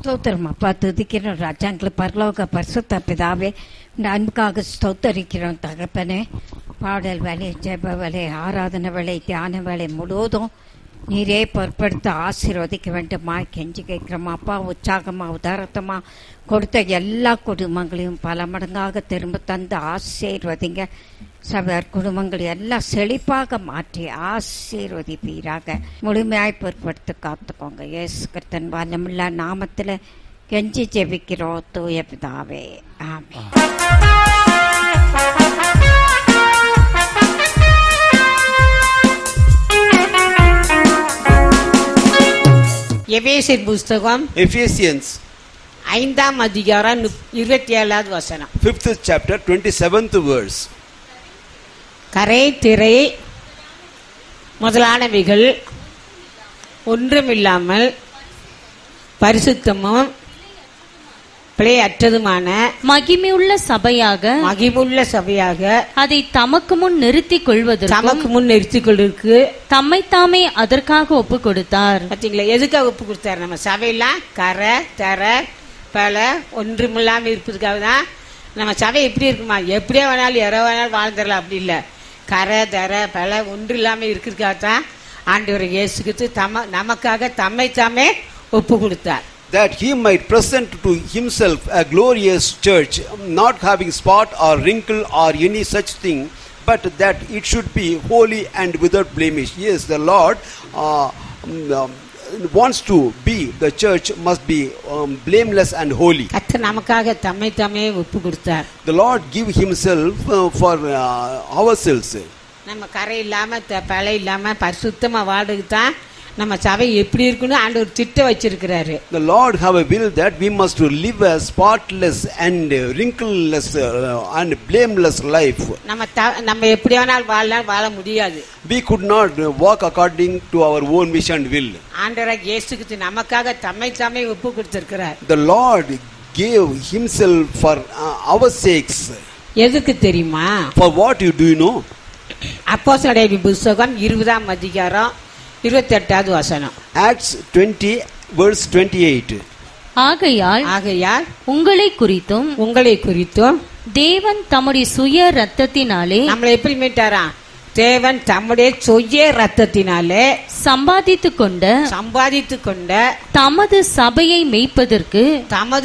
ஸ்தோத்திரம் அப்பா துதிக்கிறோம் ராஜாங்களை பரலோக பரிசுத்த பிதாவே இந்த அன்புக்காக ஸ்தோத்தரிக்கிறோம் தகப்பனே பாடல் வேலை ஜெப வேலை ஆராதனை வேலை தியான வேலை முழுவதும் நீரே பொறுப்படுத்த ஆசீர்வதிக்க வேண்டுமா கெஞ்சி கேட்கிறோம் அப்பா உற்சாகமா உதாரத்தமா கொடுத்த எல்லா குடும்பங்களையும் பல மடங்காக திரும்ப தந்து ஆசீர்வதிங்க சபையார் குடும்பங்கள் எல்லாம் செழிப்பாக மாற்றி ஆசீர்வதிப்பீராக முழுமையாய் பொறுப்படுத்த காத்துக்கோங்க இயேசு கிறிஸ்தன் வல்லமுள்ள நாமத்தில் கெஞ்சி ஜெபிக்கிறோம் தூய பிதாவே ஆமென் எபேசியர் புஸ்தகம் Ephesians, ஐந்தாம் அதிகாரம் நுப்- இருபத்தி ஏழாவது வசனம் 5th chapter, 27th verse. கரை திரை முதலானவைகள் ஒன்றுமில்லாமல் பரிசுத்தமும் பிழையற்றதுமான மகிமையுள்ள சபையாக மகிமுள்ள சபையாக அதை தமக்கு முன் நிறுத்திக் கொள்வதற்கும் தமக்கு முன் நிறுத்திக் கொள்வதற்கு தம்மைத்தாமே அதற்காக ஒப்பு கொடுத்தார் பார்த்தீங்களா எதுக்காக ஒப்பு கொடுத்தாரு நம்ம சபையெல்லாம் கரை தர பல ஒன்றுமில்லாம இருப்பதுக்காக தான் நம்ம சபை எப்படி இருக்குமா எப்படியே வேணாலும் எற வேணாலும் வாழ்ந்துடலாம் அப்படி இல்லை கரை தர பல ஒன்று இல்லாமல் இருக்கிறதுக்காக தான் ஆண்டவர் இயேசுக்கு தம நமக்காக தம்மை தாமே ஒப்பு கொடுத்தார் That he might present to himself a glorious church, not having spot or wrinkle or any such thing, but that it should be holy and without blemish. Yes, the Lord uh, um, wants to be, the church must be um, blameless and holy. கர்த்தர் நமக்காக தம்மை தாமே ஒப்பு கொடுத்தார் The Lord give himself uh, for uh, ourselves. நம்ம கரை இல்லாம த- பழை இல்லாம பரிசுத்தமா வாழ்றதுக்கு தான் நம்ம சபை எப்படி இருக்குன்னு ஆண்டவர் திட்டம் வச்சிருக்கிறாரு The Lord have a will that we must to live a spotless and uh, wrinkleless uh, and blameless life. நம்ம த- நம்ம எப்படி வேணாலும் வாழலாம் வாழ முடியாது We could not uh, walk according to our own wish and will. ஆண்டவராக இயேசுக்கு நமக்காக தம்மை தாமே ஒப்பு கொடுத்திருக்கிறார் The Lord gave Himself for uh, our sakes. எதுக்கு தெரியுமா For what you do you know? அப்போஸ்தலருடைய புஸ்தகம் இருபதாம் அதிகாரம் இருபத்தி எட்டாவது வசனம் Acts 20 verse 28. ஆகையால் ஆகையால் உங்களை குறித்தும் உங்களை குறித்தும் தேவன் தம்முடைய சுய ரத்தத்தினாலே நம்மளை எப்படி மீட்டாரா தேவன் தம்முடைய சொய்ய ரத்தத்தினாலே சம்பாதித்துக் கொண்ட சம்பாதித்து கொண்ட தமது சபையை மேய்ப்பதற்கு தமது